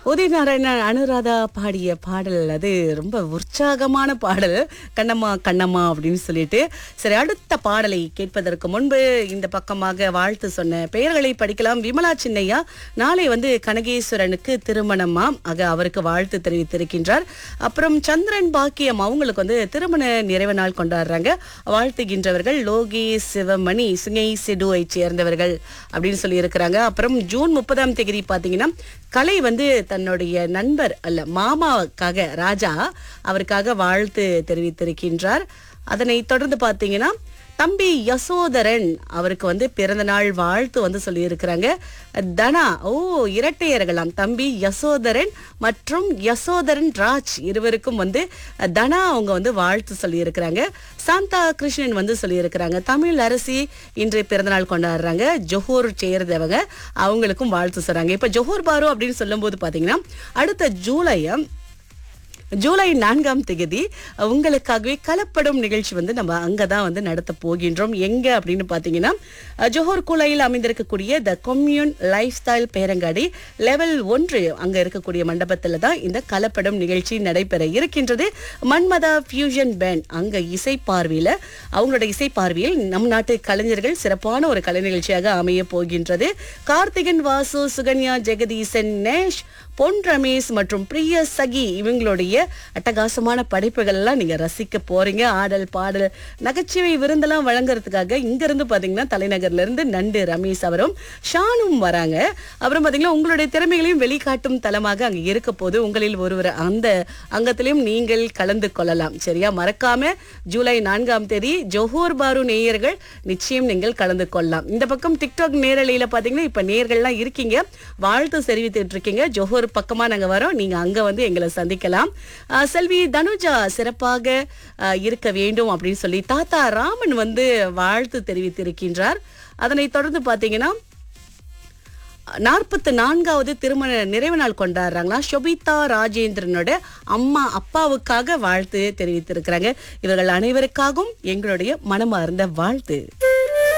உதய நாராயணன் அனுராதா பாடிய பாடல் அது ரொம்ப உற்சாகமான பாடல் கண்ணம்மா கண்ணம்மா அப்படின்னு சொல்லிட்டு சரி அடுத்த பாடலை கேட்பதற்கு முன்பு இந்த பக்கமாக வாழ்த்து சொன்ன பெயர்களை படிக்கலாம் விமலா சின்னையா நாளை வந்து கனகேஸ்வரனுக்கு திருமணமா ஆக அவருக்கு வாழ்த்து தெரிவித்திருக்கின்றார் அப்புறம் சந்திரன் பாக்கியம் அவங்களுக்கு வந்து திருமண நிறைவு நாள் கொண்டாடுறாங்க வாழ்த்துகின்றவர்கள் லோகி சிவமணி சுங்கை சிடுவை சேர்ந்தவர்கள் அப்படின்னு சொல்லி இருக்கிறாங்க அப்புறம் ஜூன் முப்பதாம் தேதி பாத்தீங்கன்னா கலை வந்து தன்னுடைய நண்பர் அல்ல மாமாவுக்காக ராஜா அவருக்காக வாழ்த்து தெரிவித்திருக்கின்றார் அதனை தொடர்ந்து பாத்தீங்கன்னா தம்பி யசோதரன் அவருக்கு வந்து பிறந்த நாள் வாழ்த்து வந்து சொல்லியிருக்கிறாங்க தனா ஓ இரட்டையர்களாம் தம்பி யசோதரன் மற்றும் யசோதரன் ராஜ் இருவருக்கும் வந்து தனா அவங்க வந்து வாழ்த்து சொல்லியிருக்கிறாங்க சாந்தா கிருஷ்ணன் வந்து சொல்லியிருக்கிறாங்க தமிழ் அரசி இன்று பிறந்தநாள் கொண்டாடுறாங்க ஜொஹூர் சேர்ந்தவங்க அவங்களுக்கும் வாழ்த்து சொல்றாங்க இப்ப ஜொஹூர் பாரு அப்படின்னு சொல்லும்போது பாத்தீங்கன்னா அடுத்த ஜூலை ஜூலை நான்காம் தேதி உங்களுக்காகவே கலப்படும் நிகழ்ச்சி வந்து நம்ம அங்கதான் வந்து நடத்த போகின்றோம் எங்க அப்படின்னு பாத்தீங்கன்னா அஹ், ஜோஹர் குலையில் அமைந்திருக்கக்கூடிய த கொம்யூன் லைஃப் ஸ்டைல் பேரங்காடி லெவல் ஒன்று அங்க இருக்கக்கூடிய மண்டபத்துல தான் இந்த கலப்படும் நிகழ்ச்சி நடைபெற இருக்கின்றது மன்மதா ஃபியூஷன் பேண்ட் அங்க இசை பார்வையில அவங்களோட இசை பார்வையில் நம் நாட்டு கலைஞர்கள் சிறப்பான ஒரு கலை நிகழ்ச்சியாக அமைய போகின்றது கார்த்திகன் வாசு சுகன்யா ஜெகதீசன் நேஷ் பொன் ரமேஷ் மற்றும் பிரிய சகி இவங்களுடைய அட்டகாசமான படைப்புகள் எல்லாம் நீங்க ரசிக்க போறீங்க ஆடல் பாடல் நகைச்சுவை விருந்தெல்லாம் வழங்குறதுக்காக இங்க இருந்து பாத்தீங்கன்னா தலைநகர்ல இருந்து நண்டு ரமேஷ் அவரும் ஷானும் வராங்க அப்புறம் பாத்தீங்கன்னா உங்களுடைய திறமைகளையும் வெளிக்காட்டும் தலமாக அங்க இருக்க போது உங்களில் ஒருவர் அந்த அங்கத்திலையும் நீங்கள் கலந்து கொள்ளலாம் சரியா மறக்காம ஜூலை நான்காம் தேதி ஜோஹூர் பாரு நேயர்கள் நிச்சயம் நீங்கள் கலந்து கொள்ளலாம் இந்த பக்கம் டிக்டாக் நேரலையில பாத்தீங்கன்னா இப்ப நேயர்கள்லாம் இருக்கீங்க வாழ்த்து தெரிவித்துட்டு இருக்கீங்க ஜோஹூர் பக்கமா நாங்க வரோம் நீங்க அங்க வந்து எங்களை சந்திக்கலாம் ஆஹ் செல்வி தனுஜா சிறப்பாக ஆஹ் இருக்க வேண்டும் அப்படின்னு சொல்லி தாத்தா ராமன் வந்து வாழ்த்து தெரிவித்திருக்கின்றார் அதனை தொடர்ந்து பாத்தீங்கன்னா நாற்பத்தி நான்காவது திருமண நிறைவு நாள் கொண்டாடுறாங்களா ஷொபிதா ராஜேந்திரனோட அம்மா அப்பாவுக்காக வாழ்த்து தெரிவித்திருக்கிறாங்க இவர்கள் அனைவருக்காகவும் எங்களுடைய மனமார்ந்த வாழ்த்து